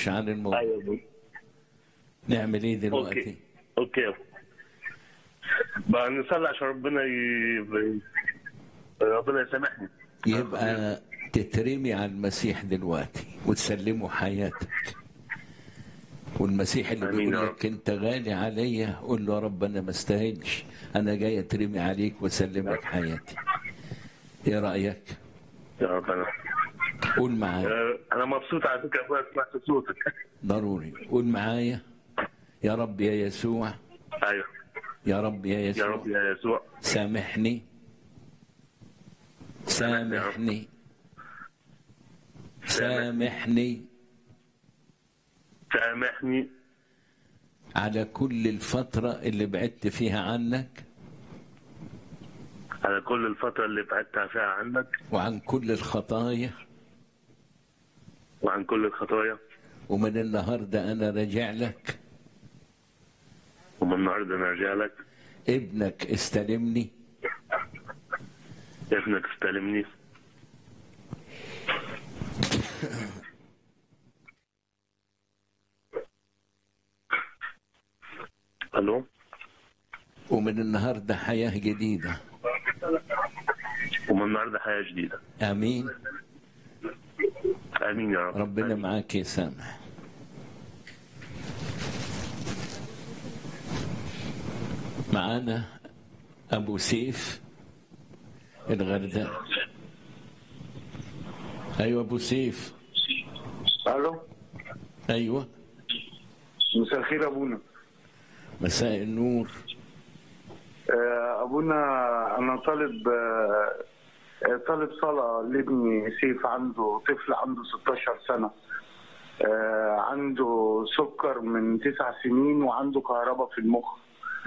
نخش عن الموضوع ايوه ابونا نعمل ايه دلوقتي اوكي اوكي بقى نصلي عشان ربنا ي... ربنا يسامحني يبقى تترمي على المسيح دلوقتي وتسلمه حياتك والمسيح اللي آمين بيقول يا لك انت غالي عليا قول له يا رب انا ما استاهلش انا جاي اترمي عليك واسلمك حياتي ايه رايك يا رب انا قول معايا آه، انا مبسوط على فكره يا ابويا سمعت صوتك ضروري قول معايا يا رب يا يسوع ايوه يا رب يا يا يسوع رب يا يسوع سامحني سامحني سامحني سامحني على كل الفترة اللي بعدت فيها عنك على كل الفتره اللي بعدتها فيها عنك وعن كل الخطايا وعن كل الخطايا ومن النهاردة أنا راجع لك ومن النهارده انا راجع لك ابنك استلمني ابنك استلمني الو ومن النهاردة حياة جديدة ومن النهارده حياه جديده آمين امين يا رب ربنا معاك يا سامح معانا أبو سيف الغرداء أيوة أبو سيف الو أيوة مساء الخير يا ابونا مساء النور آه، ابونا انا طالب آه، آه، طالب صلاه لابني سيف عنده طفل عنده 16 سنه آه، عنده سكر من تسع سنين وعنده كهرباء في المخ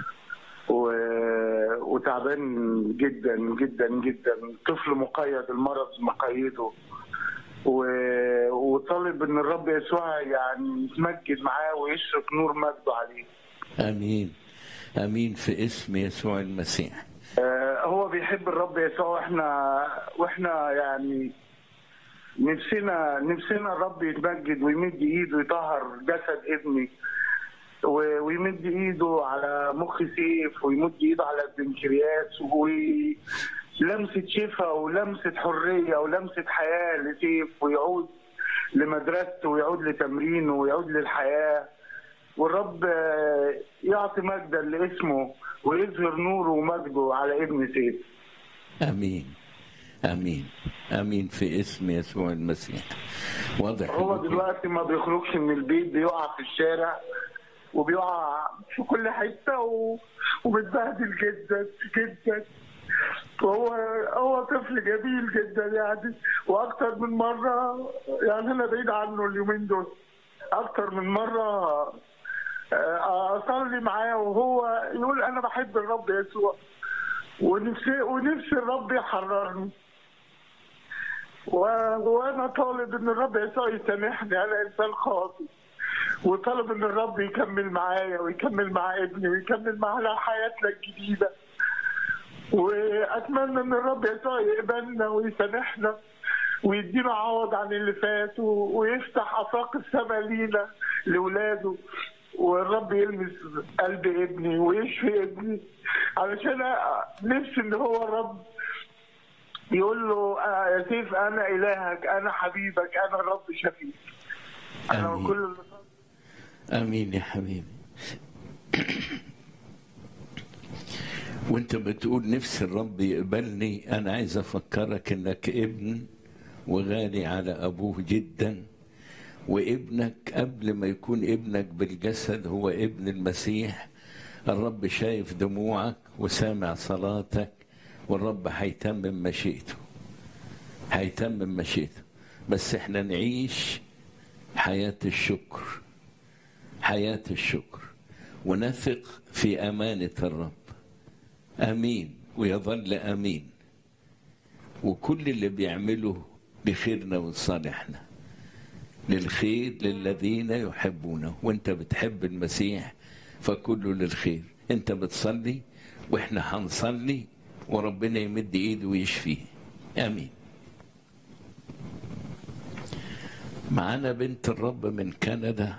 و- وتعبان جدا جدا جدا طفل مقيد المرض مقيده و- وطالب ان الرب يسوع يعني يتمجد معاه ويشرق نور مجده عليه آمين آمين في اسم يسوع المسيح آه، هو بيحب الرب يسوع واحنا واحنا يعني نفسنا نفسنا الرب يتمجد ويمد ايده يطهر جسد ابني و- ويمد ايده على مخ سيف ويمد ايده على البنكرياس ولمسه شفاء ولمسه حريه ولمسه حياه لسيف ويعود لمدرسته ويعود لتمرينه ويعود للحياه والرب آه، يعطي مجدا لاسمه ويظهر نوره ومجده على ابن سيف آمين آمين آمين في اسم يسوع المسيح واضح هو إنكم- دلوقتي ما بيخرجش من البيت بيقع في الشارع وبيقع في كل حته و... ومتبهدل جدا جدا وهو هو طفل جميل جدا يعني واكتر من مره يعني انا بعيد عنه اليومين دول اكتر من مره آه، اصلي معاه وهو يقول انا بحب الرب يسوع ونفسي ونفسي الرب يحررني و- وانا طالب ان الرب يسوع يسامحني انا انسان خاطئ وطالب ان الرب يكمل معايا ويكمل مع ابني ويكمل معانا حياتنا الجديده واتمنى ان الرب يسوع يقبلنا ويسامحنا ويدينا عوض عن اللي فات و- ويفتح افاق السماء لينا لاولاده والرب يلمس قلب ابني ويشفي ابني علشان أ- نفسي ان هو الرب يقول له آه يا سيف انا الهك انا حبيبك انا الرب شفيك انا آمين. كل اللي امين يا حبيبي وانت بتقول نفس الرب يقبلني انا عايز افكرك انك ابن وغالي على ابوه جدا وابنك قبل ما يكون ابنك بالجسد هو ابن المسيح الرب شايف دموعك وسامع صلاتك والرب هيتمم مشيئته هيتمم مشيئته بس احنا نعيش حياة الشكر حياة الشكر ونثق في أمانة الرب أمين ويظل أمين وكل اللي بيعمله لخيرنا ولصالحنا للخير للذين يحبونه وانت بتحب المسيح فكله للخير انت بتصلي واحنا هنصلي وربنا يمد ايده ويشفيه امين معانا بنت الرب من كندا